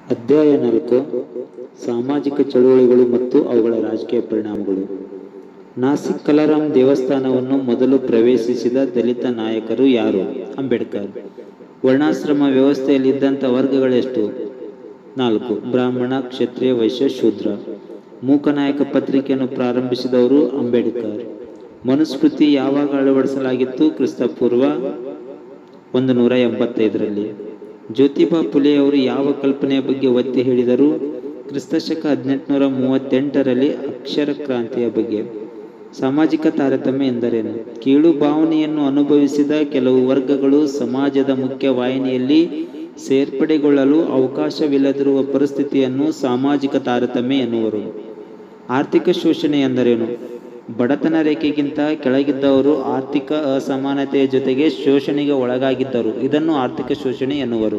ಅಧ್ಯಾಯ ನಾಲ್ಕು ಸಾಮಾಜಿಕ ಚಳುವಳಿಗಳು ಮತ್ತು ಅವುಗಳ ರಾಜಕೀಯ ಪರಿಣಾಮಗಳು ನಾಸಿಕ್ ಕಲಾರಾಮ್ ದೇವಸ್ಥಾನವನ್ನು ಮೊದಲು ಪ್ರವೇಶಿಸಿದ ದಲಿತ ನಾಯಕರು ಯಾರು ಅಂಬೇಡ್ಕರ್ ವರ್ಣಾಶ್ರಮ ವ್ಯವಸ್ಥೆಯಲ್ಲಿದ್ದಂಥ ವರ್ಗಗಳೆಷ್ಟು ನಾಲ್ಕು ಬ್ರಾಹ್ಮಣ ಕ್ಷತ್ರಿಯ ವೈಶ್ಯ ಶೂದ್ರ ಮೂಕನಾಯಕ ಪತ್ರಿಕೆಯನ್ನು ಪ್ರಾರಂಭಿಸಿದವರು ಅಂಬೇಡ್ಕರ್ ಮನುಸ್ಮೃತಿ ಯಾವಾಗ ಅಳವಡಿಸಲಾಗಿತ್ತು ಕ್ರಿಸ್ತಪೂರ್ವ ಒಂದು ನೂರ ಎಂಬತ್ತೈದರಲ್ಲಿ ಜ್ಯೋತಿಬಾ ಫುಲೆ ಅವರು ಯಾವ ಕಲ್ಪನೆಯ ಬಗ್ಗೆ ಒತ್ತಿ ಹೇಳಿದರು ಕ್ರಿಸ್ತಶಕ ಹದಿನೆಂಟುನೂರ ಮೂವತ್ತೆಂಟರಲ್ಲಿ ಅಕ್ಷರ ಕ್ರಾಂತಿಯ ಬಗ್ಗೆ ಸಾಮಾಜಿಕ ತಾರತಮ್ಯ ಎಂದರೇನು ಕೀಳು ಭಾವನೆಯನ್ನು ಅನುಭವಿಸಿದ ಕೆಲವು ವರ್ಗಗಳು ಸಮಾಜದ ಮುಖ್ಯ ವಾಹಿನಿಯಲ್ಲಿ ಸೇರ್ಪಡೆಗೊಳ್ಳಲು ಅವಕಾಶವಿಲ್ಲದಿರುವ ಪರಿಸ್ಥಿತಿಯನ್ನು ಸಾಮಾಜಿಕ ತಾರತಮ್ಯ ಎನ್ನುವರು ಆರ್ಥಿಕ ಶೋಷಣೆ ಎಂದರೇನು ಬಡತನ ರೇಖೆಗಿಂತ ಕೆಳಗಿದ್ದವರು ಆರ್ಥಿಕ ಅಸಮಾನತೆಯ ಜೊತೆಗೆ ಶೋಷಣೆಗೆ ಒಳಗಾಗಿದ್ದರು ಇದನ್ನು ಆರ್ಥಿಕ ಶೋಷಣೆ ಎನ್ನುವರು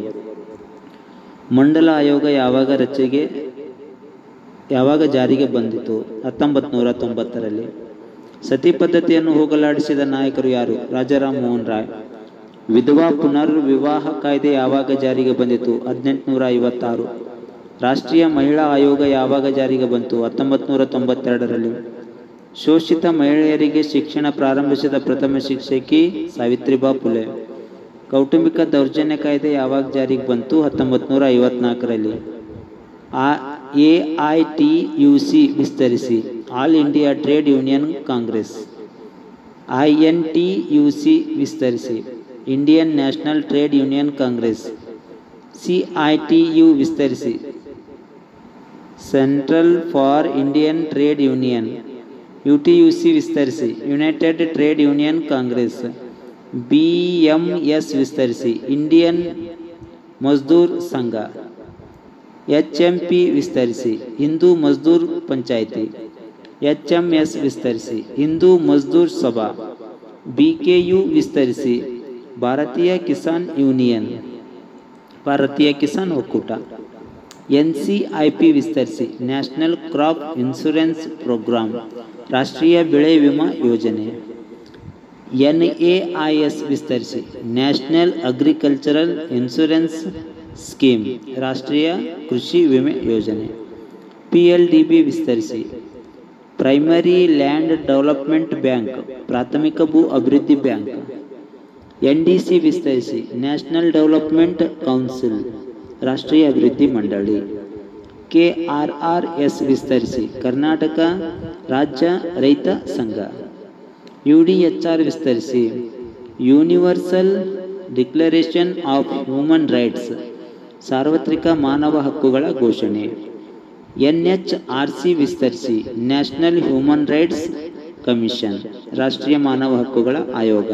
ಮಂಡಲ ಆಯೋಗ ಯಾವಾಗ ರಚೆಗೆ ಯಾವಾಗ ಜಾರಿಗೆ ಬಂದಿತು ಹತ್ತೊಂಬತ್ತು ನೂರ ತೊಂಬತ್ತರಲ್ಲಿ ಸತಿ ಪದ್ಧತಿಯನ್ನು ಹೋಗಲಾಡಿಸಿದ ನಾಯಕರು ಯಾರು ರಾಜಾರಾಮ್ ಮೋಹನ್ ರಾಯ್ ವಿಧವಾ ಪುನರ್ ವಿವಾಹ ಕಾಯ್ದೆ ಯಾವಾಗ ಜಾರಿಗೆ ಬಂದಿತು ಹದಿನೆಂಟುನೂರ ಐವತ್ತಾರು ರಾಷ್ಟ್ರೀಯ ಮಹಿಳಾ ಆಯೋಗ ಯಾವಾಗ ಜಾರಿಗೆ ಬಂತು ಹತ್ತೊಂಬತ್ತು ನೂರ ತೊಂಬತ್ತೆರಡರಲ್ಲಿ ಶೋಷಿತ ಮಹಿಳೆಯರಿಗೆ ಶಿಕ್ಷಣ ಪ್ರಾರಂಭಿಸಿದ ಪ್ರಥಮ ಶಿಕ್ಷಕಿ ಸಾವಿತ್ರಿಬಾ ಫುಲೆ ಕೌಟುಂಬಿಕ ದೌರ್ಜನ್ಯ ಕಾಯ್ದೆ ಯಾವಾಗ ಜಾರಿಗೆ ಬಂತು ಹತ್ತೊಂಬತ್ತು ನೂರ ಐವತ್ನಾಲ್ಕರಲ್ಲಿ ಆ A I T U C ವಿಸ್ತರಿಸಿ All India Trade Union Congress I N T U C ವಿಸ್ತರಿಸಿ Indian National Trade Union Congress C I T U ವಿಸ್ತರಿಸಿ Central for Indian Trade Union U T U C ವಿಸ್ತರಿಸಿ United Trade Union Congress B M S ವಿಸ್ತರಿಸಿ Indian Mazdoor Sangh H M P ವಿಸ್ತರಿಸಿ Hindu Mazdoor Panchayat H M S ವಿಸ್ತರಿಸಿ ಹಿಂದೂ ಮಜ್ದೂರ್ ಸಭಾ B K U ವಿಸ್ತರಿಸಿ ಭಾರತೀಯ Kisan union ಭಾರತೀಯ ಕಿಸಾನ್ ಒಕ್ಕೂಟ ಎನ್ ಸಿ ಐ ಪಿ ವಿಸ್ತರಿಸಿ ನ್ಯಾಷನಲ್ ಕ್ರಾಪ್ ಇನ್ಶೂರೆನ್ಸ್ ಪ್ರೋಗ್ರಾಂ ರಾಷ್ಟ್ರೀಯ ಬೆಳೆ ವಿಮಾ ಯೋಜನೆ ಎನ್ ಎ ಐ ಎಸ್ ವಿಸ್ತರಿಸಿ ನ್ಯಾಷನಲ್ ಅಗ್ರಿಕಲ್ಚರಲ್ ಇನ್ಶೂರೆನ್ಸ್ ಸ್ಕೀಮ್ ರಾಷ್ಟ್ರೀಯ ಕೃಷಿ ವಿಮೆ ಯೋಜನೆ ಪಿ ಎಲ್ ಡಿ ಬಿ ವಿಸ್ತರಿಸಿ ಪ್ರೈಮರಿ ಲ್ಯಾಂಡ್ ಡೆವಲಪ್ಮೆಂಟ್ ಬ್ಯಾಂಕ್ ಪ್ರಾಥಮಿಕ ಭೂ ಅಭಿವೃದ್ಧಿ ಬ್ಯಾಂಕ್ ಎನ್ ಡಿ ಸಿ ವಿಸ್ತರಿಸಿ ನ್ಯಾಷನಲ್ ಡೆವಲಪ್ಮೆಂಟ್ ಕೌನ್ಸಿಲ್ ರಾಷ್ಟ್ರೀಯ ಅಭಿವೃದ್ಧಿ ಮಂಡಳಿ ಕೆ ಆರ್ ಆರ್ ಎಸ್ ವಿಸ್ತರಿಸಿ Karnataka Rajya Raitha Sangha U D H R ವಿಸ್ತರಿಸಿ Universal Declaration of Human Rights ಸಾರ್ವತ್ರಿಕ ಮಾನವ ಹಕ್ಕುಗಳ ಘೋಷಣೆ ಎನ್ ಎಚ್ ಆರ್ ಸಿ ವಿಸ್ತರಿಸಿ ನ್ಯಾಷನಲ್ ಹ್ಯೂಮನ್ ರೈಟ್ಸ್ ಕಮಿಷನ್ ರಾಷ್ಟ್ರೀಯ ಮಾನವ ಹಕ್ಕುಗಳ ಆಯೋಗ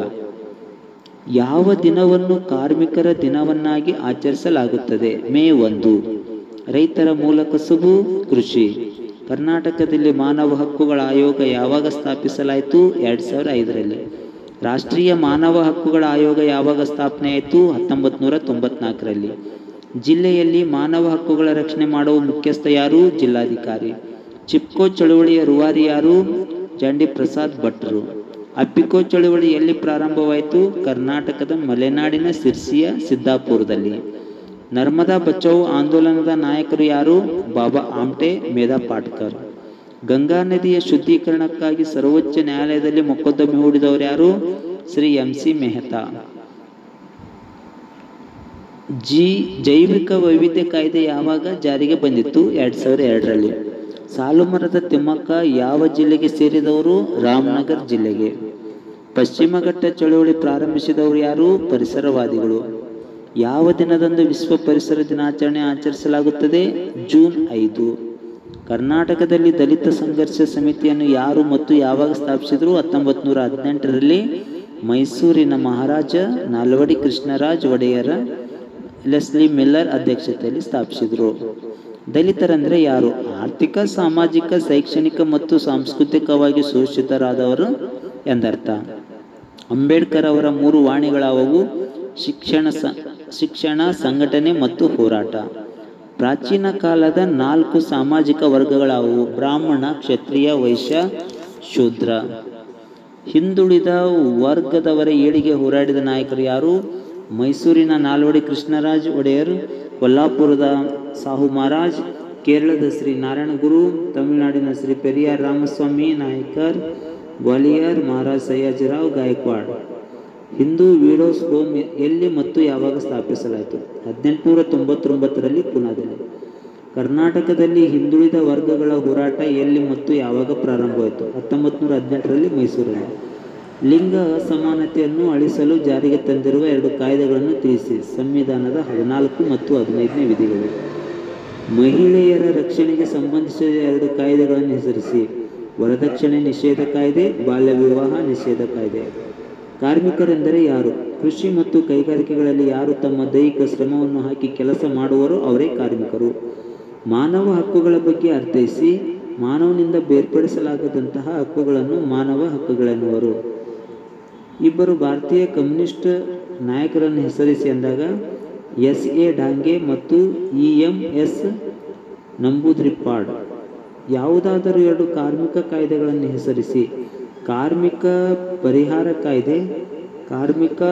ಯಾವ ದಿನವನ್ನು ಕಾರ್ಮಿಕರ ದಿನವನ್ನಾಗಿ ಆಚರಿಸಲಾಗುತ್ತದೆ ಮೇ ಒಂದು ರೈತರ ಮೂಲ ಕಸುಬು ಕೃಷಿ ಕರ್ನಾಟಕದಲ್ಲಿ ಮಾನವ ಹಕ್ಕುಗಳ ಆಯೋಗ ಯಾವಾಗ ಸ್ಥಾಪಿಸಲಾಯಿತು ಎರಡು ಸಾವಿರ ಐದರಲ್ಲಿ ರಾಷ್ಟ್ರೀಯ ಮಾನವ ಹಕ್ಕುಗಳ ಆಯೋಗ ಯಾವಾಗ ಸ್ಥಾಪನೆ ಆಯಿತು ಹತ್ತೊಂಬತ್ತು ನೂರ ತೊಂಬತ್ನಾಲ್ಕರಲ್ಲಿ ಜಿಲ್ಲೆಯಲ್ಲಿ ಮಾನವ ಹಕ್ಕುಗಳ ರಕ್ಷಣೆ ಮಾಡುವ ಮುಖ್ಯಸ್ಥ ಯಾರು ಜಿಲ್ಲಾಧಿಕಾರಿ ಚಿಪ್ಕೋ ಚಳುವಳಿಯ ರೂವಾರಿ ಯಾರು ಜಾಂಡಿ ಪ್ರಸಾದ್ ಭಟ್ರು ಅಪ್ಪಿಕೋ ಚಳುವಳಿ ಎಲ್ಲಿ ಪ್ರಾರಂಭವಾಯಿತು ಕರ್ನಾಟಕದ ಮಲೆನಾಡಿನ ಸಿರ್ಸಿಯ ಸಿದ್ದಾಪುರದಲ್ಲಿ ನರ್ಮದಾ ಬಚಾವ್ ಆಂದೋಲನದ ನಾಯಕರು ಯಾರು ಬಾಬಾ ಆಮ್ಟೆ ಮೇಧಾ ಪಾಟ್ಕರ್ ಗಂಗಾ ನದಿಯ ಶುದ್ಧೀಕರಣಕ್ಕಾಗಿ ಸರ್ವೋಚ್ಚ ನ್ಯಾಯಾಲಯದಲ್ಲಿ ಮೊಕದ್ದಮೆ ಹೂಡಿದವರು ಯಾರು ಶ್ರೀ ಎಂ ಸಿ ಮೆಹ್ತಾ ಜಿ ಜೈವಿಕ ವೈವಿಧ್ಯ ಕಾಯ್ದೆ ಯಾವಾಗ ಜಾರಿಗೆ ಬಂದಿತ್ತು ಎರಡ್ ಸಾವಿರದ ಎರಡರಲ್ಲಿ ಸಾಲುಮರದ ತಿಮ್ಮಕ್ಕ ಯಾವ ಜಿಲ್ಲೆಗೆ ಸೇರಿದವರು ರಾಮನಗರ್ ಜಿಲ್ಲೆಗೆ ಪಶ್ಚಿಮ ಘಟ್ಟ ಚಳುವಳಿ ಪ್ರಾರಂಭಿಸಿದವರು ಯಾರು ಪರಿಸರವಾದಿಗಳು ಯಾವ ದಿನದಂದು ವಿಶ್ವ ಪರಿಸರ ದಿನಾಚರಣೆ ಆಚರಿಸಲಾಗುತ್ತದೆ ಜೂನ್ ಐದು ಕರ್ನಾಟಕದಲ್ಲಿ ದಲಿತ ಸಂಘರ್ಷ ಸಮಿತಿಯನ್ನು ಯಾರು ಮತ್ತು ಯಾವಾಗ ಸ್ಥಾಪಿಸಿದರು ಹತ್ತೊಂಬತ್ತು ನೂರ ಹದಿನೆಂಟರಲ್ಲಿ ಮೈಸೂರಿನ ಮಹಾರಾಜ ನಾಲ್ವಡಿ ಕೃಷ್ಣರಾಜ್ ಒಡೆಯರ ಲೆಸ್ಲಿ ಮಿಲ್ಲರ್ ಅಧ್ಯಕ್ಷತೆಯಲ್ಲಿ ಸ್ಥಾಪಿಸಿದರು ದಲಿತರಂದ್ರೆ ಯಾರು ಆರ್ಥಿಕ ಸಾಮಾಜಿಕ ಶೈಕ್ಷಣಿಕ ಮತ್ತು ಸಾಂಸ್ಕೃತಿಕವಾಗಿ ಶೋಷಿತರಾದವರು ಎಂದರ್ಥ ಅಂಬೇಡ್ಕರ್ ಅವರ ಮೂರು ವಾಣಿಗಳಾವವು ಶಿಕ್ಷಣ ಸ ಶಿಕ್ಷಣ ಸಂಘಟನೆ ಮತ್ತು ಹೋರಾಟ ಪ್ರಾಚೀನ ಕಾಲದ ನಾಲ್ಕು ಸಾಮಾಜಿಕ ವರ್ಗಗಳಾವುವು ಬ್ರಾಹ್ಮಣ ಕ್ಷತ್ರಿಯ ವೈಶ್ಯ ಶೂದ್ರ ಹಿಂದುಳಿದ ವರ್ಗದವರ ಏಳಿಗೆ ಹೋರಾಡಿದ ನಾಯಕರು ಯಾರು ಮೈಸೂರಿನ ನಾಲ್ವಡಿ ಕೃಷ್ಣರಾಜ್ ಒಡೆಯರ್ ಕೊಲ್ಲಾಪುರದ ಸಾಹು ಮಹಾರಾಜ್ ಕೇರಳದ ಶ್ರೀ ನಾರಾಯಣ ಗುರು ತಮಿಳುನಾಡಿನ ಶ್ರೀ ಪೆರಿಯಾರ್ ರಾಮಸ್ವಾಮಿ ನಾಯಕರ್ ಗ್ವಾಲಿಯರ್ ಮಹಾರಾಜ್ ಸಯ್ಯಾಜಿರಾವ್ ಗಾಯಕ್ವಾಡ್ ಹಿಂದೂ ವಿಡೋಸ್ ಹೋಮ್ ಎಲ್ಲಿ ಮತ್ತು ಯಾವಾಗ ಸ್ಥಾಪಿಸಲಾಯಿತು ಹದಿನೆಂಟುನೂರ ತೊಂಬತ್ತೊಂಬತ್ತರಲ್ಲಿ ಪುನಾದಲ್ಲಿ ಕರ್ನಾಟಕದಲ್ಲಿ ಹಿಂದುಳಿದ ವರ್ಗಗಳ ಹೋರಾಟ ಎಲ್ಲಿ ಮತ್ತು ಯಾವಾಗ ಪ್ರಾರಂಭವಾಯಿತು ಹತ್ತೊಂಬತ್ತು ನೂರ ಹದಿನೆಂಟರಲ್ಲಿ ಮೈಸೂರಲ್ಲಿ ಲಿಂಗ ಅಸಮಾನತೆಯನ್ನು ಅಳಿಸಲು ಜಾರಿಗೆ ತಂದಿರುವ ಎರಡು ಕಾಯ್ದೆಗಳನ್ನು ತಿಳಿಸಿ ಸಂವಿಧಾನದ ಹದಿನಾಲ್ಕು ಮತ್ತು ಹದಿನೈದನೇ ವಿಧಿಗಳು ಮಹಿಳೆಯರ ರಕ್ಷಣೆಗೆ ಸಂಬಂಧಿಸಿದ ಎರಡು ಕಾಯ್ದೆಗಳನ್ನು ಹೆಸರಿಸಿ ವರದಕ್ಷಿಣೆ ನಿಷೇಧ ಕಾಯ್ದೆ ಬಾಲ್ಯ ವಿವಾಹ ನಿಷೇಧ ಕಾಯ್ದೆ ಕಾರ್ಮಿಕರೆಂದರೆ ಯಾರು ಕೃಷಿ ಮತ್ತು ಕೈಗಾರಿಕೆಗಳಲ್ಲಿ ಯಾರು ತಮ್ಮ ದೈಹಿಕ ಶ್ರಮವನ್ನು ಹಾಕಿ ಕೆಲಸ ಮಾಡುವರೋ ಅವರೇ ಕಾರ್ಮಿಕರು ಮಾನವ ಹಕ್ಕುಗಳ ಬಗ್ಗೆ ಅರ್ಥೈಸಿ ಮಾನವನಿಂದ ಬೇರ್ಪಡಿಸಲಾಗದಂತಹ ಹಕ್ಕುಗಳನ್ನು ಮಾನವ ಹಕ್ಕುಗಳೆನ್ನುವರು ಇಬ್ಬರು ಭಾರತೀಯ ಕಮ್ಯುನಿಸ್ಟ್ ನಾಯಕರನ್ನು ಹೆಸರಿಸಿ ಅಂದಾಗ ಎಸ್ ಎ ಡಾಂಗೆ ಮತ್ತು ಇ ಎಂ ಎಸ್ ನಂಬೂದ್ರಿಪಾಡ್ ಯಾವುದಾದರೂ ಎರಡು ಕಾರ್ಮಿಕ ಕಾಯ್ದೆಗಳನ್ನು ಹೆಸರಿಸಿ ಕಾರ್ಮಿಕ ಪರಿಹಾರ ಕಾಯ್ದೆ ಕಾರ್ಮಿಕ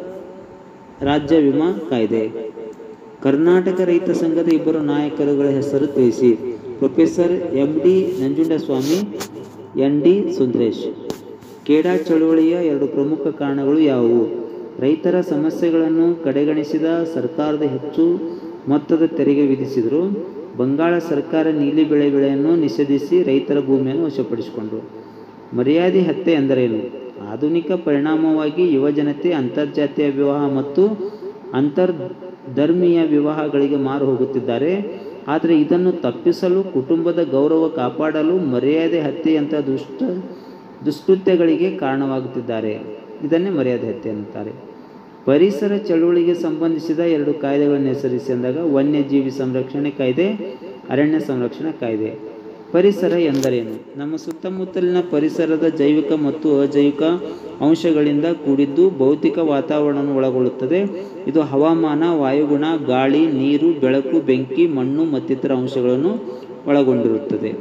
ರಾಜ್ಯ ವಿಮಾ ಕಾಯ್ದೆ ಕರ್ನಾಟಕ ರೈತ ಸಂಘದ ಇಬ್ಬರು ನಾಯಕರುಗಳ ಹೆಸರು ತಿಳಿಸಿ professor M D Nanjundaswamy N D Sundaresh Kheda ಚಳುವಳಿಯ ಎರಡು ಪ್ರಮುಖ ಕಾರಣಗಳು ಯಾವುವು ರೈತರ ಸಮಸ್ಯೆಗಳನ್ನು ಕಡೆಗಣಿಸಿದ ಸರ್ಕಾರದ ಹೆಚ್ಚು ಮೊತ್ತದ ತೆರಿಗೆ ವಿಧಿಸಿದರು ಬಂಗಾಳ ಸರ್ಕಾರ ನೀಲಿ ಬೆಳೆ ಬೆಳೆಯನ್ನು ನಿಷೇಧಿಸಿ ರೈತರ ಭೂಮಿಯನ್ನು ವಶಪಡಿಸಿಕೊಂಡರು ಮರ್ಯಾದೆ ಹತ್ಯೆ ಎಂದರೇನು ಆಧುನಿಕ ಪರಿಣಾಮವಾಗಿ ಯುವಜನತೆ ಅಂತರ್ಜಾತೀಯ ವಿವಾಹ ಮತ್ತು ಅಂತರ್ ಧರ್ಮೀಯ ವಿವಾಹಗಳಿಗೆ ಮಾರು ಹೋಗುತ್ತಿದ್ದಾರೆ ಆದರೆ ಇದನ್ನು ತಪ್ಪಿಸಲು ಕುಟುಂಬದ ಗೌರವ ಕಾಪಾಡಲು ಮರ್ಯಾದೆ ಹತ್ಯೆಯಂಥ ದುಷ್ಟ ದುಷ್ಕೃತ್ಯಗಳಿಗೆ ಕಾರಣವಾಗುತ್ತಿದ್ದಾರೆ ಇದನ್ನೇ ಮರ್ಯಾದೆ ಹತ್ಯೆ ಎನ್ನುತ್ತಾರೆ ಪರಿಸರ ಚಳುವಳಿಗೆ ಸಂಬಂಧಿಸಿದ ಎರಡು ಕಾಯ್ದೆಗಳನ್ನು ಹೆಸರಿಸಿ ಅಂದಾಗ ವನ್ಯಜೀವಿ ಸಂರಕ್ಷಣೆ ಕಾಯ್ದೆ ಅರಣ್ಯ ಸಂರಕ್ಷಣಾ ಕಾಯ್ದೆ ಪರಿಸರ ಎಂದರೇನು ನಮ್ಮ ಸುತ್ತಮುತ್ತಲಿನ ಪರಿಸರದ ಜೈವಿಕ ಮತ್ತು ಅಜೈವಿಕ ಅಂಶಗಳಿಂದ ಕೂಡಿದ್ದು ಭೌತಿಕ ವಾತಾವರಣವನ್ನು ಒಳಗೊಳ್ಳುತ್ತದೆ ಇದು ಹವಾಮಾನ ವಾಯುಗುಣ ಗಾಳಿ ನೀರು ಬೆಳಕು ಬೆಂಕಿ ಮಣ್ಣು ಮತ್ತಿತರ ಅಂಶಗಳನ್ನು ಒಳಗೊಂಡಿರುತ್ತದೆ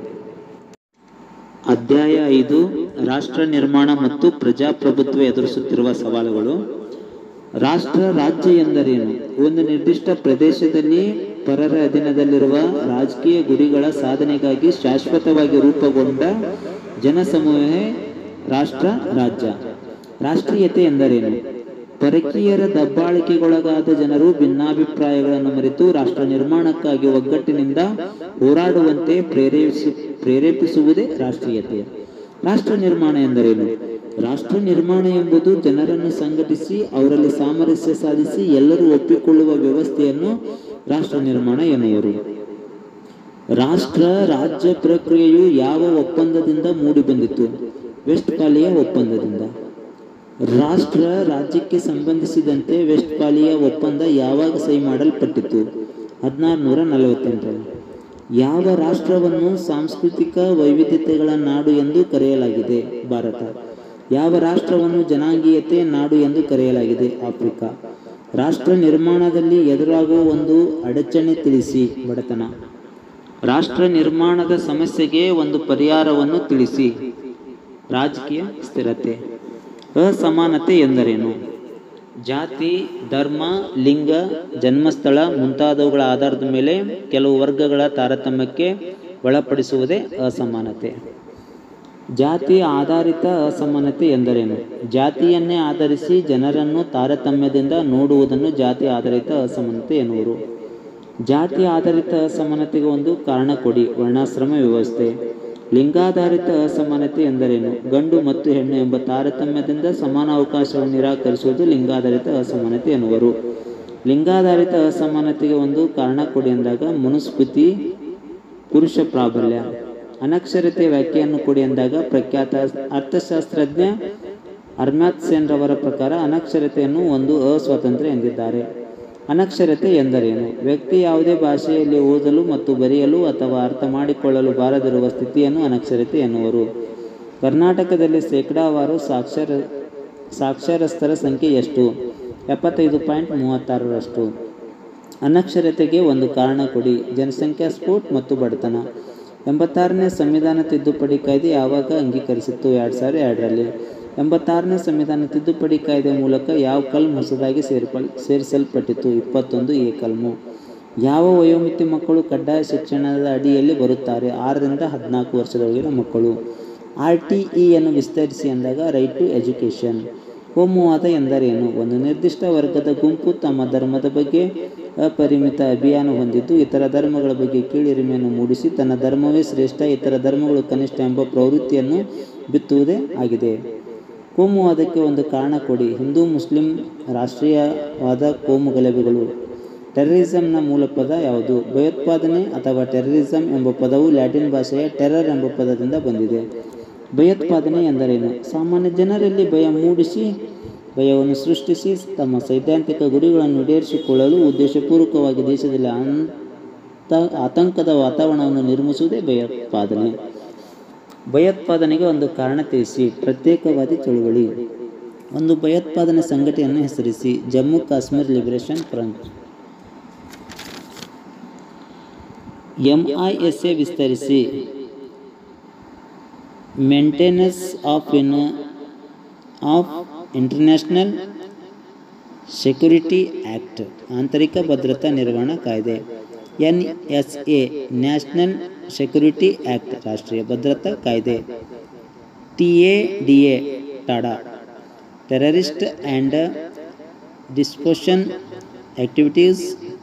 ಅಧ್ಯಾಯ ಐದು ರಾಷ್ಟ್ರ ನಿರ್ಮಾಣ ಮತ್ತು ಪ್ರಜಾಪ್ರಭುತ್ವ ಎದುರಿಸುತ್ತಿರುವ ಸವಾಲುಗಳು ರಾಷ್ಟ್ರ ರಾಜ್ಯ ಎಂದರೇನು ಒಂದು ನಿರ್ದಿಷ್ಟ ಪ್ರದೇಶದಲ್ಲಿ ಪರರ ಅಧೀನದಲ್ಲಿರುವ ರಾಜಕೀಯ ಗುರಿಗಳ ಸಾಧನೆಗಾಗಿ ಶಾಶ್ವತವಾಗಿ ರೂಪುಗೊಂಡ ಜನಸಮೂಹವೇ ರಾಷ್ಟ್ರ ರಾಜ್ಯ ರಾಷ್ಟ್ರೀಯತೆ ಎಂದರೇನು ಪರಕೀಯರ ದಬ್ಬಾಳಿಕೆಗೊಳಗಾದ ಜನರು ಭಿನ್ನಾಭಿಪ್ರಾಯಗಳನ್ನು ಮರೆತು ರಾಷ್ಟ್ರ ನಿರ್ಮಾಣಕ್ಕಾಗಿ ಒಗ್ಗಟ್ಟಿನಿಂದ ಹೋರಾಡುವಂತೆ ಪ್ರೇರೇಪಿಸಿ ಪ್ರೇರೇಪಿಸುವುದೇ ರಾಷ್ಟ್ರೀಯತೆ ರಾಷ್ಟ್ರ ನಿರ್ಮಾಣ ಎಂದರೇನು ರಾಷ್ಟ್ರ ನಿರ್ಮಾಣ ಎಂಬುದು ಜನರನ್ನು ಸಂಘಟಿಸಿ ಅವರಲ್ಲಿ ಸಾಮರಸ್ಯ ಸಾಧಿಸಿ ಎಲ್ಲರೂ ಒಪ್ಪಿಕೊಳ್ಳುವ ವ್ಯವಸ್ಥೆಯನ್ನು ರಾಷ್ಟ್ರ ನಿರ್ಮಾಣ ಎನ್ನುವರು ರಾಷ್ಟ್ರ ರಾಜ್ಯ ಪ್ರಕ್ರಿಯೆಯು ಯಾವ ಒಪ್ಪಂದದಿಂದ ಮೂಡಿಬಂದಿತು ವೆಸ್ಟ್ಫಾಲಿಯ ಒಪ್ಪಂದದಿಂದ ರಾಷ್ಟ್ರ ರಾಜ್ಯಕ್ಕೆ ಸಂಬಂಧಿಸಿದಂತೆ ವೆಸ್ಟ್ಫಾಲಿಯ ಒಪ್ಪಂದ ಯಾವಾಗ ಸಹಿ ಮಾಡಲ್ಪಟ್ಟಿತು ಹದಿನಾರು ನೂರ ನಲವತ್ತೆಂಟರಲ್ಲಿ ಯಾವ ರಾಷ್ಟ್ರವನ್ನು ಸಾಂಸ್ಕೃತಿಕ ವೈವಿಧ್ಯತೆಗಳ ನಾಡು ಎಂದು ಕರೆಯಲಾಗಿದೆ ಭಾರತ ಯಾವ ರಾಷ್ಟ್ರವನ್ನು ಜನಾಂಗೀಯತೆ ನಾಡು ಎಂದು ಕರೆಯಲಾಗಿದೆ ಆಫ್ರಿಕಾ ರಾಷ್ಟ್ರ ನಿರ್ಮಾಣದಲ್ಲಿ ಎದುರಾಗುವ ಒಂದು ಅಡಚಣೆ ತಿಳಿಸಿ ಬಡತನ ರಾಷ್ಟ್ರ ನಿರ್ಮಾಣದ ಸಮಸ್ಯೆಗೆ ಒಂದು ಪರಿಹಾರವನ್ನು ತಿಳಿಸಿ ರಾಜಕೀಯ ಸ್ಥಿರತೆ ಅಸಮಾನತೆ ಎಂದರೇನು ಜಾತಿ ಧರ್ಮ ಲಿಂಗ ಜನ್ಮಸ್ಥಳ ಮುಂತಾದವುಗಳ ಆಧಾರದ ಮೇಲೆ ಕೆಲವು ವರ್ಗಗಳ ತಾರತಮ್ಯಕ್ಕೆ ಒಳಪಡಿಸುವುದೇ ಅಸಮಾನತೆ ಜಾತಿ ಆಧಾರಿತ ಅಸಮಾನತೆ ಎಂದರೇನು ಜಾತಿಯನ್ನೇ ಆಧರಿಸಿ ಜನರನ್ನು ತಾರತಮ್ಯದಿಂದ ನೋಡುವುದನ್ನು ಜಾತಿ ಆಧಾರಿತ ಅಸಮಾನತೆ ಎನ್ನುವರು ಜಾತಿ ಆಧಾರಿತ ಅಸಮಾನತೆಗೆ ಒಂದು ಕಾರಣ ಕೊಡಿ ವರ್ಣಾಶ್ರಮ ವ್ಯವಸ್ಥೆ ಲಿಂಗಾಧಾರಿತ ಅಸಮಾನತೆ ಎಂದರೇನು ಗಂಡು ಮತ್ತು ಹೆಣ್ಣು ಎಂಬ ತಾರತಮ್ಯದಿಂದ ಸಮಾನ ಅವಕಾಶವನ್ನು ನಿರಾಕರಿಸುವುದು ಲಿಂಗಾಧಾರಿತ ಅಸಮಾನತೆ ಎನ್ನುವರು ಲಿಂಗಾಧಾರಿತ ಅಸಮಾನತೆಗೆ ಒಂದು ಕಾರಣ ಕೊಡಿ ಎಂದಾಗ ಮನುಸ್ಮೃತಿ ಪುರುಷ ಪ್ರಾಬಲ್ಯ ಅನಕ್ಷರತೆ ವ್ಯಾಖ್ಯೆಯನ್ನು ಕೊಡಿ ಎಂದಾಗ ಪ್ರಖ್ಯಾತ ಅರ್ಥಶಾಸ್ತ್ರಜ್ಞ ಅರ್ಮ್ಯಾತ್ಸೆನ್ ರವರ ಪ್ರಕಾರ ಅನಕ್ಷರತೆಯನ್ನು ಒಂದು ಅಸ್ವಾತಂತ್ರ್ಯ ಎಂದಿದ್ದಾರೆ ಅನಕ್ಷರತೆ ಎಂದರೇನು ವ್ಯಕ್ತಿ ಯಾವುದೇ ಭಾಷೆಯಲ್ಲಿ ಓದಲು ಮತ್ತು ಬರೆಯಲು ಅಥವಾ ಅರ್ಥ ಮಾಡಿಕೊಳ್ಳಲು ಬಾರದಿರುವ ಸ್ಥಿತಿಯನ್ನು ಅನಕ್ಷರತೆ ಎನ್ನುವರು ಕರ್ನಾಟಕದಲ್ಲಿ ಶೇಕಡಾವಾರು ಸಾಕ್ಷರ ಸಾಕ್ಷರಸ್ಥರ ಸಂಖ್ಯೆ ಎಷ್ಟು ಎಪ್ಪತ್ತೈದು ಪಾಯಿಂಟ್ ಮೂವತ್ತಾರರಷ್ಟು ಅನಕ್ಷರತೆಗೆ ಒಂದು ಕಾರಣ ಕೊಡಿ ಜನಸಂಖ್ಯಾ ಸ್ಫೋಟ್ ಮತ್ತು ಬಡತನ ಎಂಬತ್ತಾರನೇ ಸಂವಿಧಾನ ತಿದ್ದುಪಡಿ ಕಾಯ್ದೆ ಯಾವಾಗ ಅಂಗೀಕರಿಸಿತ್ತು ಎರಡು ಸಾವಿರದ ಎರಡರಲ್ಲಿ ಎಂಬತ್ತಾರನೇ ಸಂವಿಧಾನ ತಿದ್ದುಪಡಿ ಕಾಯ್ದೆ ಮೂಲಕ ಯಾವ ಕಲ್ಮ್ ಹೊಸದಾಗಿ ಸೇರ್ಪಲ್ ಸೇರಿಸಲ್ಪಟ್ಟಿತು ಇಪ್ಪತ್ತೊಂದು ಎ ಕಲ್ಮು ಯಾವ ವಯೋಮಿತಿ ಮಕ್ಕಳು ಕಡ್ಡಾಯ ಶಿಕ್ಷಣದ ಅಡಿಯಲ್ಲಿ ಬರುತ್ತಾರೆ ಆರರಿಂದ ಹದಿನಾಲ್ಕು ವರ್ಷದೊಳಗಿನ ಮಕ್ಕಳು ಆರ್ ಟಿ ಇಯನ್ನು ವಿಸ್ತರಿಸಿ ಎಂದಾಗ ರೈಟ್ ಟು ಎಜುಕೇಷನ್ ಕೋಮುವಾದ ಎಂದರೇನು ಒಂದು ನಿರ್ದಿಷ್ಟ ವರ್ಗದ ಗುಂಪು ತಮ್ಮ ಧರ್ಮದ ಬಗ್ಗೆ ಅಪರಿಮಿತ ಅಭಿಯಾನ ಹೊಂದಿದ್ದು ಇತರ ಧರ್ಮಗಳ ಬಗ್ಗೆ ಕೀಳಿರಿಮೆಯನ್ನು ಮೂಡಿಸಿ ತನ್ನ ಧರ್ಮವೇ ಶ್ರೇಷ್ಠ ಇತರ ಧರ್ಮಗಳು ಕನಿಷ್ಠ ಎಂಬ ಪ್ರವೃತ್ತಿಯನ್ನು ಬಿತ್ತುವುದೇ ಆಗಿದೆ ಕೋಮುವಾದಕ್ಕೆ ಒಂದು ಕಾರಣ ಕೊಡಿ ಹಿಂದೂ ಮುಸ್ಲಿಂ ರಾಷ್ಟ್ರೀಯವಾದ ಕೋಮು ಗಲಭೆಗಳು ಟೆರರಿಸಂನ ಮೂಲ ಪದ ಯಾವುದು ಭಯೋತ್ಪಾದನೆ ಅಥವಾ ಟೆರರಿಸಂ ಎಂಬ ಪದವು ಲ್ಯಾಟಿನ್ ಭಾಷೆಯ ಟೆರರ್ ಎಂಬ ಪದದಿಂದ ಬಂದಿದೆ ಭಯೋತ್ಪಾದನೆ ಎಂದರೇನು ಸಾಮಾನ್ಯ ಜನರಲ್ಲಿ ಭಯ ಮೂಡಿಸಿ ಭಯವನ್ನು ಸೃಷ್ಟಿಸಿ ತಮ್ಮ ಸೈದ್ಧಾಂತಿಕ ಗುರಿಗಳನ್ನು ಈಡೇರಿಸಿಕೊಳ್ಳಲು ಉದ್ದೇಶಪೂರ್ವಕವಾಗಿ ದೇಶದಲ್ಲಿ ಅಂತ ಆತಂಕದ ವಾತಾವರಣವನ್ನು ನಿರ್ಮಿಸುವುದೇ ಭಯೋತ್ಪಾದನೆ ಭಯೋತ್ಪಾದನೆಗೆ ಒಂದು ಕಾರಣ ತಿಳಿಸಿ ಪ್ರತ್ಯೇಕವಾದಿ ಚಳುವಳಿ ಒಂದು ಭಯೋತ್ಪಾದನೆ ಸಂಘಟನೆಯನ್ನು ಹೆಸರಿಸಿ Jammu Kashmir Liberation Front MISA ವಿಸ್ತರಿಸಿ maintenance of in of international security act ಆಂತರಿಕ ಭದ್ರತಾ ನಿರ್ವಹಣಾ ಕಾಯ್ದೆ N S A National Security Act ರಾಷ್ಟ್ರೀಯ ಭದ್ರತಾ ಕಾಯ್ದೆ T A D A TADA terrorist and disposition activities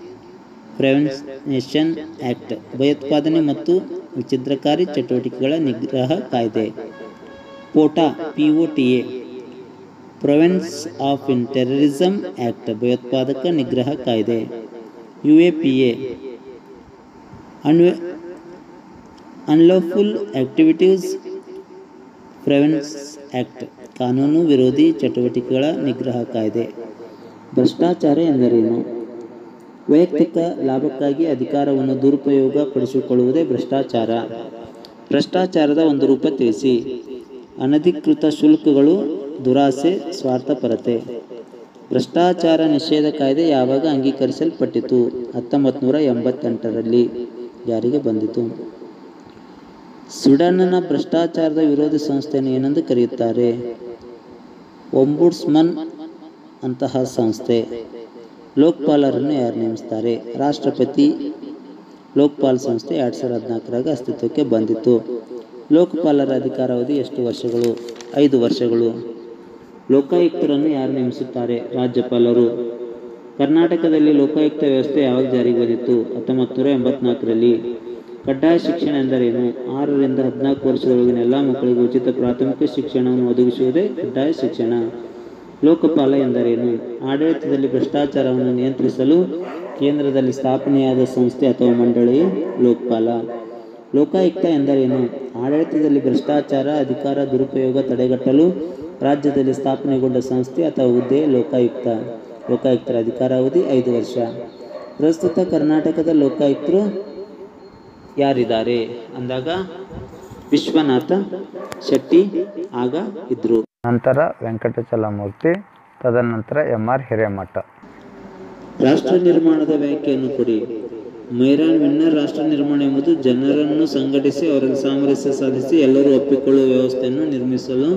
prevention act ಭಯೋತ್ಪಾದನೆ ಮತ್ತು ವಿಚ್ಛಿದ್ರಕಾರಿ ಚಟುವಟಿಕೆಗಳ ನಿಗ್ರಹ ಕಾಯ್ದೆ POTA P O T A prevents of in terrorism act ಭಯೋತ್ಪಾದಕ ನಿಗ್ರಹ ಕಾಯ್ದೆ ಯು ಎ ಪಿ ಎ ಅನ್ವೆ ಅನ್ಲಾಫುಲ್ ಆ್ಯಕ್ಟಿವಿಟೀಸ್ ಪ್ರಿವೆನ್ಸ್ ಆ್ಯಕ್ಟ್ ಕಾನೂನು ವಿರೋಧಿ ಚಟುವಟಿಕೆಗಳ ನಿಗ್ರಹ ಕಾಯ್ದೆ ಭ್ರಷ್ಟಾಚಾರ ಎಂದರೇನು ವೈಯಕ್ತಿಕ ಲಾಭಕ್ಕಾಗಿ ಅಧಿಕಾರವನ್ನು ದುರುಪಯೋಗ ಪಡಿಸಿಕೊಳ್ಳುವುದೇ ಭ್ರಷ್ಟಾಚಾರ ಭ್ರಷ್ಟಾಚಾರದ ಒಂದು ರೂಪ ತಿಳಿಸಿ ಅನಧಿಕೃತ ಶುಲ್ಕಗಳು ದುರಾಸೆ ಸ್ವಾರ್ಥಪರತೆ ಭ್ರಷ್ಟಾಚಾರ ನಿಷೇಧ ಕಾಯ್ದೆ ಯಾವಾಗ ಅಂಗೀಕರಿಸಲ್ಪಟ್ಟಿತು ಹತ್ತೊಂಬತ್ತು ನೂರ ಎಂಬತ್ತೆಂಟರಲ್ಲಿ ಜಾರಿಗೆ ಬಂದಿತು ಸ್ವೀಡನ್ನ ಭ್ರಷ್ಟಾಚಾರದ ವಿರೋಧಿ ಸಂಸ್ಥೆಯನ್ನು ಏನೆಂದು ಕರೆಯುತ್ತಾರೆ ಒಂಬುಡ್ಸ್ಮನ್ ಅಂತಹ ಸಂಸ್ಥೆ ಲೋಕ್ಪಾಲರನ್ನು ಯಾರು ನೇಮಿಸ್ತಾರೆ ರಾಷ್ಟ್ರಪತಿ ಲೋಕ್ಪಾಲ್ ಸಂಸ್ಥೆ ಎರಡು ಸಾವಿರದ ಹದಿನಾಲ್ಕರಾಗ ಅಸ್ತಿತ್ವಕ್ಕೆ ಬಂದಿತ್ತು ಲೋಕಪಾಲರ ಅಧಿಕಾರಾವಧಿ ಎಷ್ಟು ವರ್ಷಗಳು ಐದು ವರ್ಷಗಳು ಲೋಕಾಯುಕ್ತರನ್ನು ಯಾರು ನೇಮಿಸುತ್ತಾರೆ ರಾಜ್ಯಪಾಲರು ಕರ್ನಾಟಕದಲ್ಲಿ ಲೋಕಾಯುಕ್ತ ವ್ಯವಸ್ಥೆ ಯಾವಾಗ ಜಾರಿಗೆ ಬಂದಿತ್ತು ಹತ್ತೊಂಬತ್ತು ನೂರ ಎಂಬತ್ನಾಲ್ಕರಲ್ಲಿ ಕಡ್ಡಾಯ ಶಿಕ್ಷಣ ಎಂದರೇನು ಆರರಿಂದ ಹದಿನಾಲ್ಕು ವರ್ಷದೊಳಗಿನ ಎಲ್ಲ ಮಕ್ಕಳಿಗೂ ಉಚಿತ ಪ್ರಾಥಮಿಕ ಶಿಕ್ಷಣವನ್ನು ಒದಗಿಸುವುದೇ ಕಡ್ಡಾಯ ಶಿಕ್ಷಣ ಲೋಕಪಾಲ ಎಂದರೇನು ಆಡಳಿತದಲ್ಲಿ ಭ್ರಷ್ಟಾಚಾರವನ್ನು ನಿಯಂತ್ರಿಸಲು ಕೇಂದ್ರದಲ್ಲಿ ಸ್ಥಾಪನೆಯಾದ ಸಂಸ್ಥೆ ಅಥವಾ ಮಂಡಳಿ ಲೋಕಪಾಲ ಲೋಕಾಯುಕ್ತ ಎಂದರೇನು ಆಡಳಿತದಲ್ಲಿ ಭ್ರಷ್ಟಾಚಾರ ಅಧಿಕಾರ ದುರುಪಯೋಗ ತಡೆಗಟ್ಟಲು ರಾಜ್ಯದಲ್ಲಿ ಸ್ಥಾಪನೆಗೊಂಡ ಸಂಸ್ಥೆ ಅಥವಾ ಹುದ್ದೆ ಲೋಕಾಯುಕ್ತ ಲೋಕಾಯುಕ್ತರ ಅಧಿಕಾರಾವಧಿ ಐದು ವರ್ಷ ಪ್ರಸ್ತುತ ಕರ್ನಾಟಕದ ಲೋಕಾಯುಕ್ತರು ಯಾರಿದ್ದಾರೆ ಅಂದಾಗ ವಿಶ್ವನಾಥ ಶೆಟ್ಟಿ ಆಗ ಇದ್ರು ನಂತರ ವೆಂಕಟಚಲಮೂರ್ತಿ ತದನಂತರ ಎಂ ಆರ್ ಹಿರೇಮಠ ರಾಷ್ಟ್ರ ನಿರ್ಮಾಣದ ವ್ಯಾಖ್ಯೆಯನ್ನು ಕೊಡಿ ಮೈರಾನ್ ವಿನ್ನರ್ ರಾಷ್ಟ್ರ ನಿರ್ಮಾಣ ಎಂಬುದು ಜನರನ್ನು ಸಂಘಟಿಸಿ ಅವರಲ್ಲಿ ಸಾಮರಸ್ಯ ಸಾಧಿಸಿ ಎಲ್ಲರೂ ಒಪ್ಪಿಕೊಳ್ಳುವ ವ್ಯವಸ್ಥೆಯನ್ನು ನಿರ್ಮಿಸಲು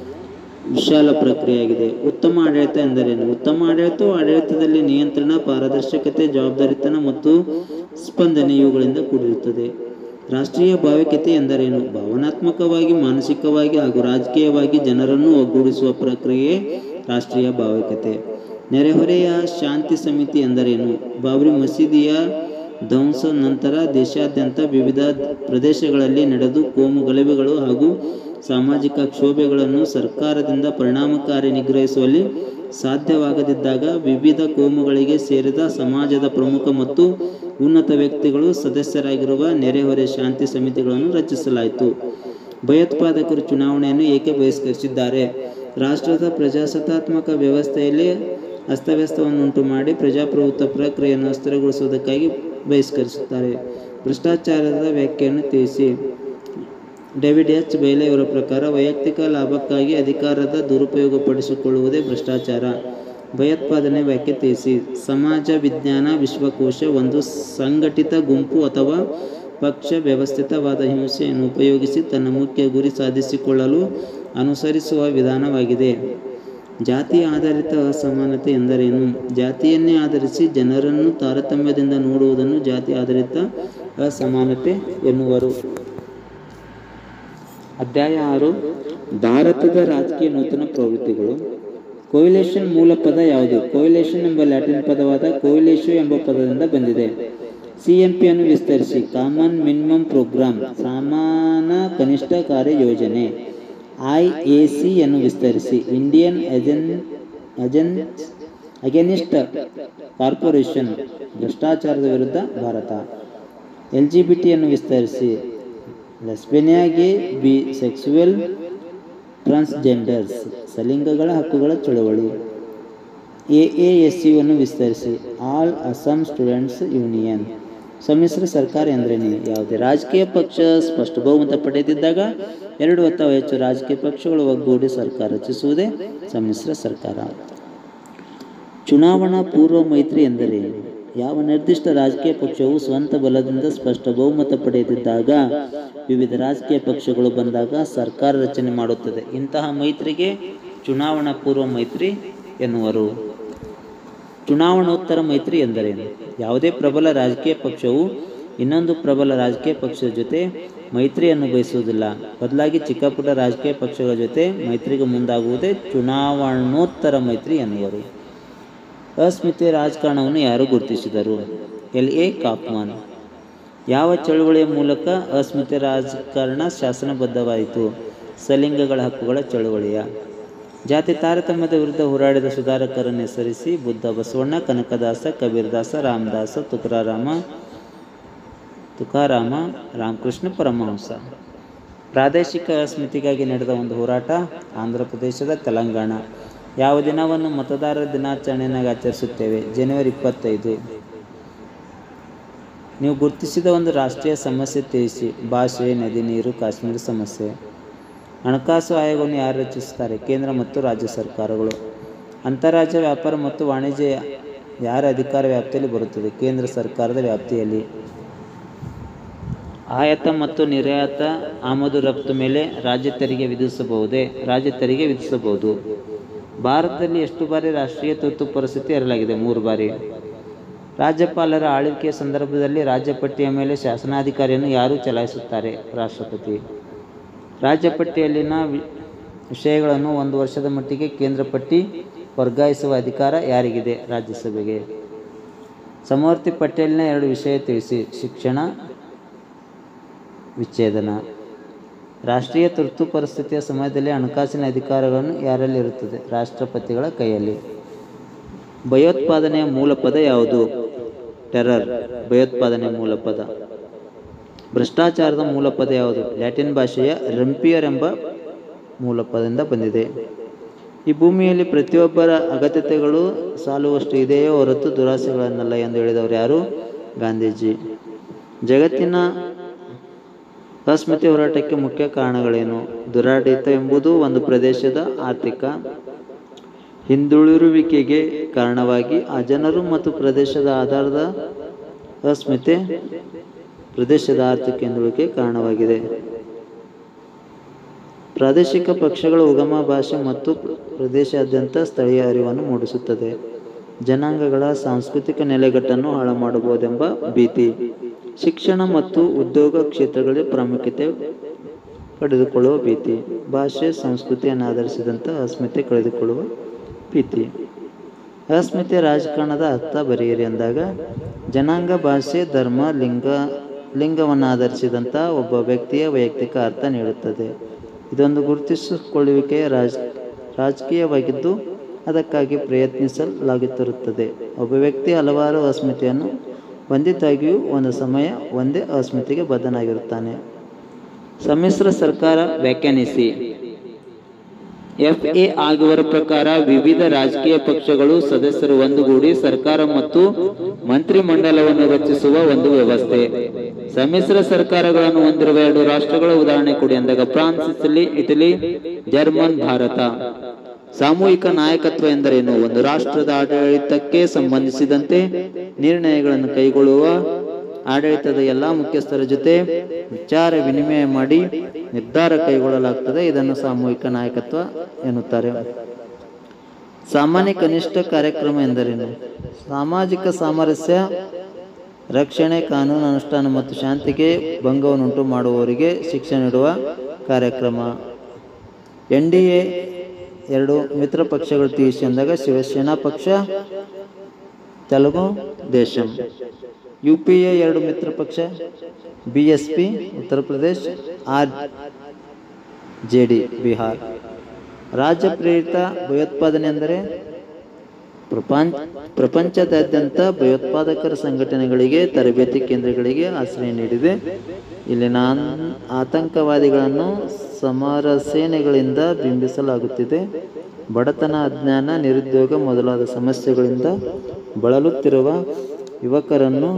ವಿಶಾಲ ಪ್ರಕ್ರಿಯೆಯಾಗಿದೆ ಉತ್ತಮ ಆಡಳಿತ ಎಂದರೇನು ಉತ್ತಮ ಆಡಳಿತವು ಆಡಳಿತದಲ್ಲಿ ನಿಯಂತ್ರಣ ಪಾರದರ್ಶಕತೆ ಜವಾಬ್ದಾರಿತನ ಮತ್ತು ಸ್ಪಂದನೆ ಇವುಗಳಿಂದ ಕೂಡಿರುತ್ತದೆ ರಾಷ್ಟ್ರೀಯ ಭಾವೈಕ್ಯತೆ ಎಂದರೇನು ಭಾವನಾತ್ಮಕವಾಗಿ ಮಾನಸಿಕವಾಗಿ ಹಾಗೂ ರಾಜಕೀಯವಾಗಿ ಜನರನ್ನು ಒಗ್ಗೂಡಿಸುವ ಪ್ರಕ್ರಿಯೆ ರಾಷ್ಟ್ರೀಯ ಭಾವೈಕ್ಯತೆ ನೆರೆಹೊರೆಯ ಶಾಂತಿ ಸಮಿತಿ ಎಂದರೇನು ಬಾಬ್ರಿ ಮಸೀದಿಯ ಧ್ವಂಸ ನಂತರ ದೇಶಾದ್ಯಂತ ವಿವಿಧ ಪ್ರದೇಶಗಳಲ್ಲಿ ನಡೆದು ಕೋಮು ಗಲಭೆಗಳು ಹಾಗೂ ಸಾಮಾಜಿಕ ಕ್ಷೋಭೆಗಳನ್ನು ಸರ್ಕಾರದಿಂದ ಪರಿಣಾಮಕಾರಿ ನಿಗ್ರಹಿಸುವಲ್ಲಿ ಸಾಧ್ಯವಾಗದಿದ್ದಾಗ ವಿವಿಧ ಕೋಮುಗಳಿಗೆ ಸೇರಿದ ಸಮಾಜದ ಪ್ರಮುಖ ಮತ್ತು ಉನ್ನತ ವ್ಯಕ್ತಿಗಳು ಸದಸ್ಯರಾಗಿರುವ ನೆರೆಹೊರೆ ಶಾಂತಿ ಸಮಿತಿಗಳನ್ನು ರಚಿಸಲಾಯಿತು ಭಯೋತ್ಪಾದಕರು ಚುನಾವಣೆಯನ್ನು ಏಕೆ ಬಹಿಷ್ಕರಿಸಿದ್ದಾರೆ ರಾಷ್ಟ್ರದ ಪ್ರಜಾಸತ್ತಾತ್ಮಕ ವ್ಯವಸ್ಥೆಯಲ್ಲಿ ಅಸ್ತವ್ಯಸ್ತವನ್ನುಂಟು ಮಾಡಿ ಪ್ರಜಾಪ್ರಭುತ್ವ ಪ್ರಕ್ರಿಯೆಯನ್ನು ಅಸ್ಥಿರಗೊಳಿಸುವುದಕ್ಕಾಗಿ ಬಹಿಷ್ಕರಿಸುತ್ತಾರೆ ಭ್ರಷ್ಟಾಚಾರದ ವ್ಯಾಖ್ಯೆಯನ್ನು ತಿಳಿಸಿ ಡೇವಿಡ್ ಎಚ್ ಬೈಲೆ ಅವರ ಪ್ರಕಾರ ವೈಯಕ್ತಿಕ ಲಾಭಕ್ಕಾಗಿ ಅಧಿಕಾರದ ದುರುಪಯೋಗಪಡಿಸಿಕೊಳ್ಳುವುದೇ ಭ್ರಷ್ಟಾಚಾರ ಭಯೋತ್ಪಾದನೆ ವ್ಯಾಖ್ಯೆ ತಿಳಿಸಿ ಸಮಾಜ ವಿಜ್ಞಾನ ವಿಶ್ವಕೋಶ ಒಂದು ಸಂಘಟಿತ ಗುಂಪು ಅಥವಾ ಪಕ್ಷ ವ್ಯವಸ್ಥಿತವಾದ ಹಿಂಸೆಯನ್ನು ಉಪಯೋಗಿಸಿ ತನ್ನ ಮುಖ್ಯ ಗುರಿ ಸಾಧಿಸಿಕೊಳ್ಳಲು ಅನುಸರಿಸುವ ವಿಧಾನವಾಗಿದೆ ಜಾತಿ ಆಧಾರಿತ ಅಸಮಾನತೆ ಎಂದರೇನು ಜಾತಿಯನ್ನೇ ಆಧರಿಸಿ ಜನರನ್ನು ತಾರತಮ್ಯದಿಂದ ನೋಡುವುದನ್ನು ಜಾತಿ ಆಧಾರಿತ ಅಸಮಾನತೆ ಎನ್ನುವರು ಅಧ್ಯಾಯ ಆರು ಭಾರತದ ರಾಜಕೀಯ ನೂತನ ಪ್ರವೃತ್ತಿಗಳು ಕೋಯಿಲೇಷನ್ ಮೂಲ ಪದ ಯಾವುದು ಕೋಯಿಲೇಷನ್ ಎಂಬ ಲ್ಯಾಟಿನ್ ಪದವಾದ ಕೋಯಿಲೇಶು ಎಂಬ ಪದದಿಂದ ಬಂದಿದೆ ಸಿಎಂಪಿ ಅನ್ನು ವಿಸ್ತರಿಸಿ ಕಾಮನ್ ಮಿನಿಮಮ್ ಪ್ರೋಗ್ರಾಮ್ ಸಮಾನ ಕನಿಷ್ಠ ಕಾರ್ಯ ಯೋಜನೆ ಐ ಎ ಸಿ ಅನ್ನು ವಿಸ್ತರಿಸಿ Indian again again against corporation ಭ್ರಷ್ಟಾಚಾರದ ವಿರುದ್ಧ ಭಾರತ ಎಲ್ ಜಿ ಬಿ ಟಿಯನ್ನು ವಿಸ್ತರಿಸಿ ಲೆಸ್ಬೆನಿಯಾಗೆ ಬಿ ಸೆಕ್ಸುವಲ್ ಟ್ರಾನ್ಸ್ಜೆಂಡರ್ಸ್ ಸಲಿಂಗಗಳ ಹಕ್ಕುಗಳ ಚಳವಳಿ ಎ ಎ ಎಸ್ ಯುವನ್ನು ವಿಸ್ತರಿಸಿ ಆಲ್ ಅಸ್ಸಾಂ ಸ್ಟೂಡೆಂಟ್ಸ್ ಯೂನಿಯನ್ ಸಮ್ಮಿಶ್ರ ಸರ್ಕಾರ ಎಂದರೇನು ಯಾವುದೇ ರಾಜಕೀಯ ಪಕ್ಷ ಸ್ಪಷ್ಟ ಬಹುಮತ ಪಡೆದಿದ್ದಾಗ ಎರಡು ಅಥವಾ ಹೆಚ್ಚು ರಾಜಕೀಯ ಪಕ್ಷಗಳು ಒಗ್ಗೂಡಿ ಸರ್ಕಾರ ರಚಿಸುವುದೇ ಸಮ್ಮಿಶ್ರ ಸರ್ಕಾರ ಚುನಾವಣಾ ಪೂರ್ವ ಮೈತ್ರಿ ಎಂದರೇನು ಯಾವ ನಿರ್ದಿಷ್ಟ ರಾಜಕೀಯ ಪಕ್ಷವು ಸ್ವಂತ ಬಲದಿಂದ ಸ್ಪಷ್ಟ ಬಹುಮತ ಪಡೆದಿದ್ದಾಗ ವಿವಿಧ ರಾಜಕೀಯ ಪಕ್ಷಗಳು ಬಂದಾಗ ಸರ್ಕಾರ ರಚನೆ ಮಾಡುತ್ತದೆ ಇಂತಹ ಮೈತ್ರಿಗೆ ಚುನಾವಣಾ ಪೂರ್ವ ಮೈತ್ರಿ ಎನ್ನುವರು ಚುನಾವಣೋತ್ತರ ಮೈತ್ರಿ ಎಂದರೇನು ಯಾವುದೇ ಪ್ರಬಲ ರಾಜಕೀಯ ಪಕ್ಷವು ಇನ್ನೊಂದು ಪ್ರಬಲ ರಾಜಕೀಯ ಪಕ್ಷದ ಜೊತೆ ಮೈತ್ರಿಯನ್ನು ಬಯಸುವುದಿಲ್ಲ ಬದಲಾಗಿ ಚಿಕ್ಕ ಪುಟ್ಟ ರಾಜಕೀಯ ಪಕ್ಷಗಳ ಜೊತೆ ಮೈತ್ರಿಗೆ ಮುಂದಾಗುವುದೇ ಚುನಾವಣೋತ್ತರ ಮೈತ್ರಿ ಎನ್ನುವರು ಅಸ್ಮಿತೆ ರಾಜಕಾರಣವನ್ನು ಯಾರು ಗುರುತಿಸಿದರು ಎಲ್ ಎ ಕಾಪ್ಮಾನ್ ಯಾವ ಚಳುವಳಿಯ ಮೂಲಕ ಅಸ್ಮಿತೆ ರಾಜಕಾರಣ ಶಾಸನಬದ್ಧವಾಯಿತು ಸಲಿಂಗಗಳ ಹಕ್ಕುಗಳ ಚಳುವಳಿಯ ಜಾತಿ ತಾರತಮ್ಯದ ವಿರುದ್ಧ ಹೋರಾಡಿದ ಸುಧಾರಕರನ್ನು ಹೆಸರಿಸಿ ಬುದ್ಧ ಬಸವಣ್ಣ ಕನಕದಾಸ ಕಬೀರದಾಸ ರಾಮದಾಸ ತುಕಾರಾಮ ತುಕಾರಾಮ ರಾಮಕೃಷ್ಣ ಪರಮಹಂಸ ಪ್ರಾದೇಶಿಕ ಅಸ್ಮಿತೆಗಾಗಿ ನಡೆದ ಒಂದು ಹೋರಾಟ ಆಂಧ್ರ ಪ್ರದೇಶದ ತೆಲಂಗಾಣ ಯಾವ ದಿನವನ್ನು ಮತದಾರರ ದಿನಾಚರಣೆಯಾಗಿ ಆಚರಿಸುತ್ತೇವೆ ಜನವರಿ ಇಪ್ಪತ್ತೈದು ನೀವು ಗುರುತಿಸಿದ ಒಂದು ರಾಷ್ಟ್ರೀಯ ಸಮಸ್ಯೆ ತಿಳಿಸಿ ಭಾಷೆ ನದಿ ನೀರು ಕಾಶ್ಮೀರ ಸಮಸ್ಯೆ ಹಣಕಾಸು ಆಯೋಗವನ್ನು ಯಾರು ರಚಿಸುತ್ತಾರೆ ಕೇಂದ್ರ ಮತ್ತು ರಾಜ್ಯ ಸರ್ಕಾರಗಳು ಅಂತಾರಾಜ್ಯ ವ್ಯಾಪಾರ ಮತ್ತು ವಾಣಿಜ್ಯ ಯಾರ ಅಧಿಕಾರ ವ್ಯಾಪ್ತಿಯಲ್ಲಿ ಬರುತ್ತದೆ ಕೇಂದ್ರ ಸರ್ಕಾರದ ವ್ಯಾಪ್ತಿಯಲ್ಲಿ ಆಯಾತ ಮತ್ತು ನಿರ್ಯಾತ ಆಮದು ರಫ್ತು ಮೇಲೆ ರಾಜ್ಯ ತೆರಿಗೆ ವಿಧಿಸಬಹುದೇ ರಾಜ್ಯ ತೆರಿಗೆ ವಿಧಿಸಬಹುದು ಭಾರತದಲ್ಲಿ ಎಷ್ಟು ಬಾರಿ ರಾಷ್ಟ್ರೀಯ ತುರ್ತು ಪರಿಸ್ಥಿತಿ ಇರಲಾಗಿದೆ ಮೂರು ಬಾರಿ ರಾಜ್ಯಪಾಲರ ಆಳ್ವಿಕೆಯ ಸಂದರ್ಭದಲ್ಲಿ ರಾಜ್ಯ ಪಟ್ಟಿಯ ಮೇಲೆ ಶಾಸನಾಧಿಕಾರಿಯನ್ನು ಯಾರು ಚಲಾಯಿಸುತ್ತಾರೆ ರಾಷ್ಟ್ರಪತಿ ರಾಜ್ಯ ಪಟ್ಟಿಯಲ್ಲಿನ ವಿ- ವಿಷಯಗಳನ್ನು ಒಂದು ವರ್ಷದ ಮಟ್ಟಿಗೆ ಕೇಂದ್ರ ಪಟ್ಟಿ ವರ್ಗಾಯಿಸುವ ಅಧಿಕಾರ ಯಾರಿಗಿದೆ ರಾಜ್ಯಸಭೆಗೆ ಸಮವರ್ತಿ ಪಟ್ಟಿಯಲ್ಲಿನ ಎರಡು ವಿಷಯ ತಿಳಿಸಿ ಶಿಕ್ಷಣ ವಿಚ್ಛೇದನ ರಾಷ್ಟ್ರೀಯ ತುರ್ತು ಪರಿಸ್ಥಿತಿಯ ಸಮಯದಲ್ಲಿ ಹಣಕಾಸಿನ ಅಧಿಕಾರಗಳನ್ನು ಯಾರಲ್ಲಿ ಇರುತ್ತದೆ ರಾಷ್ಟ್ರಪತಿಗಳ ಕೈಯಲ್ಲಿ ಭಯೋತ್ಪಾದನೆಯ ಮೂಲ ಪದ ಯಾವುದು ಟೆರರ್ ಭಯೋತ್ಪಾದನೆಯ ಮೂಲ ಪದ ಭ್ರಷ್ಟಾಚಾರದ ಮೂಲ ಪದ ಯಾವುದು ಲ್ಯಾಟಿನ್ ಭಾಷೆಯ ರಂಪಿಯರ್ ಎಂಬ ಮೂಲ ಪದದಿಂದ ಬಂದಿದೆ ಈ ಭೂಮಿಯಲ್ಲಿ ಪ್ರತಿಯೊಬ್ಬರ ಅಗತ್ಯತೆಗಳು ಸಾಲುವಷ್ಟು ಇದೆಯೋ ಹೊರತು ದುರಾಸೆಗಳನ್ನಲ್ಲ ಎಂದು ಹೇಳಿದವರು ಯಾರು ಗಾಂಧೀಜಿ ಜಗತ್ತಿನ ಅಸ್ಮಿತೆ ಹೋರಾಟಕ್ಕೆ ಮುಖ್ಯ ಕಾರಣಗಳೇನು ದುರಾಡಳಿತ ಎಂಬುದು ಒಂದು ಪ್ರದೇಶದ ಆರ್ಥಿಕ ಹಿಂದುಳಿರುವಿಕೆಗೆ ಕಾರಣವಾಗಿ ಆ ಜನರು ಮತ್ತು ಪ್ರದೇಶದ ಆಧಾರದ ಅಸ್ಮಿತೆ ಪ್ರದೇಶದ ಆರ್ಥಿಕ ಹಿಂದುಳಿಕೆ ಕಾರಣವಾಗಿದೆ ಪ್ರಾದೇಶಿಕ ಪಕ್ಷಗಳ ಉಗಮ ಭಾಷೆ ಮತ್ತು ಪ್ರದೇಶಾದ್ಯಂತ ಸ್ಥಳೀಯ ಅರಿವನ್ನು ಮೂಡಿಸುತ್ತದೆ ಜನಾಂಗಗಳ ಸಾಂಸ್ಕೃತಿಕ ನೆಲೆಗಟ್ಟನ್ನು ಹಾಳು ಮಾಡಬಹುದೆಂಬ ಭೀತಿ ಶಿಕ್ಷಣ ಮತ್ತು ಉದ್ಯೋಗ ಕ್ಷೇತ್ರಗಳಲ್ಲಿ ಪ್ರಾಮುಖ್ಯತೆ ಪಡೆದುಕೊಳ್ಳುವ ಭೀತಿ ಭಾಷೆ ಸಂಸ್ಕೃತಿಯನ್ನು ಆಧರಿಸಿದಂಥ ಅಸ್ಮಿತೆ ಕಳೆದುಕೊಳ್ಳುವ ಭೀತಿ ಅಸ್ಮಿತೆ ರಾಜಕಾರಣದ ಅರ್ಥ ಬರೆಯಿರಿ ಅಂದಾಗ ಜನಾಂಗ ಭಾಷೆ ಧರ್ಮ ಲಿಂಗ ಲಿಂಗವನ್ನು ಆಧರಿಸಿದಂಥ ಒಬ್ಬ ವ್ಯಕ್ತಿಯ ವೈಯಕ್ತಿಕ ಅರ್ಥ ನೀಡುತ್ತದೆ ಇದೊಂದು ಗುರುತಿಸಿಕೊಳ್ಳುವಿಕೆಯ ರಾಜ ರಾಜಕೀಯವಾಗಿದ್ದು ಅದಕ್ಕಾಗಿ ಪ್ರಯತ್ನಿಸಲಾಗುತ್ತಿರುತ್ತದೆ ಒಬ್ಬ ವ್ಯಕ್ತಿ ಹಲವಾರು ಅಸ್ಮಿತೆಯನ್ನು ಹೊಂದಿದ್ದಾಗಿಯೂ ಒಂದು ಸಮಯ ಒಂದೇ ಅಸ್ಮಿತೆಗೆ ಬದ್ಧನಾಗಿರುತ್ತಾನೆ ಸಮ್ಮಿಶ್ರ ಸರ್ಕಾರ ವ್ಯಾಖ್ಯಾನಿಸಿ ಎಫ್ ಎ ಆಗುವರ ಪ್ರಕಾರ ವಿವಿಧ ರಾಜಕೀಯ ಪಕ್ಷಗಳು ಸದಸ್ಯರು ಒಂದುಗೂಡಿ ಸರ್ಕಾರ ಮತ್ತು ಮಂತ್ರಿಮಂಡಲವನ್ನು ರಚಿಸುವ ಒಂದು ವ್ಯವಸ್ಥೆ ಸಮ್ಮಿಶ್ರ ಸರ್ಕಾರಗಳನ್ನು ಹೊಂದಿರುವ ಎರಡು ರಾಷ್ಟ್ರಗಳ ಉದಾಹರಣೆ ಕೊಡಿ ಅಂದಾಗ France Italy Italy German Bharat ಸಾಮೂಹಿಕ ನಾಯಕತ್ವ ಎಂದರೇನು ಒಂದು ರಾಷ್ಟ್ರದ ಆಡಳಿತಕ್ಕೆ ಸಂಬಂಧಿಸಿದಂತೆ ನಿರ್ಣಯಗಳನ್ನು ಕೈಗೊಳ್ಳುವ ಆಡಳಿತದ ಎಲ್ಲ ಮುಖ್ಯಸ್ಥರ ಜೊತೆ ವಿಚಾರ ವಿನಿಮಯ ಮಾಡಿ ನಿರ್ಧಾರ ಕೈಗೊಳ್ಳಲಾಗ್ತದೆ ಇದನ್ನು ಸಾಮೂಹಿಕ ನಾಯಕತ್ವ ಎನ್ನುತ್ತಾರೆ ಸಾಮಾನ್ಯ ಕನಿಷ್ಠ ಕಾರ್ಯಕ್ರಮ ಎಂದರೇನು ಸಾಮಾಜಿಕ ಸಾಮರಸ್ಯ ರಕ್ಷಣೆ ಕಾನೂನು ಅನುಷ್ಠಾನ ಮತ್ತು ಶಾಂತಿಗೆ ಭಂಗವನ್ನುಂಟು ಮಾಡುವವರಿಗೆ ಶಿಕ್ಷೆ ನೀಡುವ ಕಾರ್ಯಕ್ರಮ ಎನ್ ಡಿ ಎ ಎರಡು ಮಿತ್ರ ಪಕ್ಷಗಳು ತೀರಿಸಿ ಅಂದಾಗ ಶಿವಸೇನಾ ಪಕ್ಷ Telugu Desam U P A ಎರಡು ಮಿತ್ರ ಪಕ್ಷ B S P Uttar Pradesh R J D Bihar ರಾಜ್ಯ ಪ್ರೇರಿತ ಭಯೋತ್ಪಾದನೆ ಎಂದರೆ ಪ್ರಪಂಚ ಪ್ರಪಂಚದಾದ್ಯಂತ ಭಯೋತ್ಪಾದಕರ ಸಂಘಟನೆಗಳಿಗೆ ತರಬೇತಿ ಕೇಂದ್ರಗಳಿಗೆ ಆಶ್ರಯ ನೀಡಿದೆ ಇಲ್ಲಿನ ಆನ್- ಆತಂಕವಾದಿಗಳನ್ನು ಸಮರ ಸೇನೆಗಳಿಂದ ಬಿಂಬಿಸಲಾಗುತ್ತಿದೆ ಬಡತನ ಅಜ್ಞಾನ ನಿರುದ್ಯೋಗ ಮೊದಲಾದ ಸಮಸ್ಯೆಗಳಿಂದ ಬಳಲುತ್ತಿರುವ ಯುವಕರನ್ನು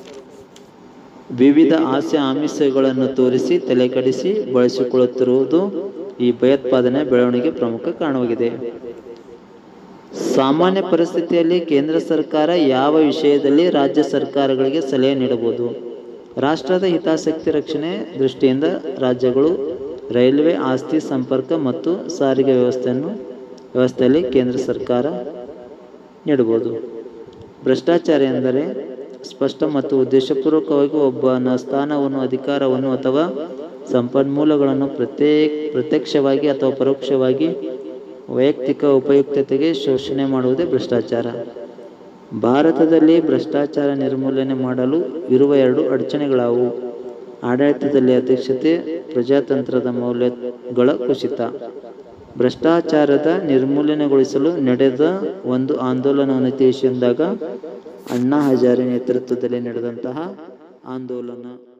ವಿವಿಧ ಆಸೆ ಆಮಿಷಗಳನ್ನು ತೋರಿಸಿ ತಲೆಕೆಡಿಸಿ ಬಳಸಿಕೊಳ್ಳುತ್ತಿರುವುದು ಈ ಭಯೋತ್ಪಾದನೆ ಬೆಳವಣಿಗೆ ಪ್ರಮುಖ ಕಾರಣವಾಗಿದೆ ಸಾಮಾನ್ಯ ಪರಿಸ್ಥಿತಿಯಲ್ಲಿ ಕೇಂದ್ರ ಸರ್ಕಾರ ಯಾವ ವಿಷಯದಲ್ಲಿ ರಾಜ್ಯ ಸರ್ಕಾರಗಳಿಗೆ ಸಲಹೆ ನೀಡಬಹುದು ರಾಷ್ಟ್ರದ ಹಿತಾಸಕ್ತಿ ರಕ್ಷಣೆ ದೃಷ್ಟಿಯಿಂದ ರಾಜ್ಯಗಳು ರೈಲ್ವೆ ಆಸ್ತಿ ಸಂಪರ್ಕ ಮತ್ತು ಸಾರಿಗೆ ವ್ಯವಸ್ಥೆಯನ್ನು ವ್ಯವಸ್ಥೆಯಲ್ಲಿ ಕೇಂದ್ರ ಸರ್ಕಾರ ನೀಡಬಹುದು ಭ್ರಷ್ಟಾಚಾರ ಎಂದರೆ ಸ್ಪಷ್ಟ ಮತ್ತು ಉದ್ದೇಶಪೂರ್ವಕವಾಗಿ ಒಬ್ಬನ ಸ್ಥಾನವನ್ನು ಅಧಿಕಾರವನ್ನು ಅಥವಾ ಸಂಪನ್ಮೂಲಗಳನ್ನು ಪ್ರತ್ಯೇಕ ಪ್ರತ್ಯಕ್ಷವಾಗಿ ಅಥವಾ ಪರೋಕ್ಷವಾಗಿ ವೈಯಕ್ತಿಕ ಉಪಯುಕ್ತತೆಗೆ ಶೋಷಣೆ ಮಾಡುವುದೇ ಭ್ರಷ್ಟಾಚಾರ ಭಾರತದಲ್ಲಿ ಭ್ರಷ್ಟಾಚಾರ ನಿರ್ಮೂಲನೆ ಮಾಡಲು ಇರುವ ಎರಡು ಅಡಚಣೆಗಳಾವು ಆಡಳಿತದಲ್ಲಿ ಅಧ್ಯಕ್ಷತೆ ಪ್ರಜಾತಂತ್ರದ ಮೌಲ್ಯಗಳ ಕುಸಿತ ಭ್ರಷ್ಟಾಚಾರದ ನಿರ್ಮೂಲನೆಗೊಳಿಸಲು ನಡೆದ ಒಂದು ಆಂದೋಲನವನ್ನು ತಿಳಿಸಿದಾಗ ಅಣ್ಣಾ ಹಜಾರೆ ನೇತೃತ್ವದಲ್ಲಿ ನಡೆದಂತಹ ಆಂದೋಲನ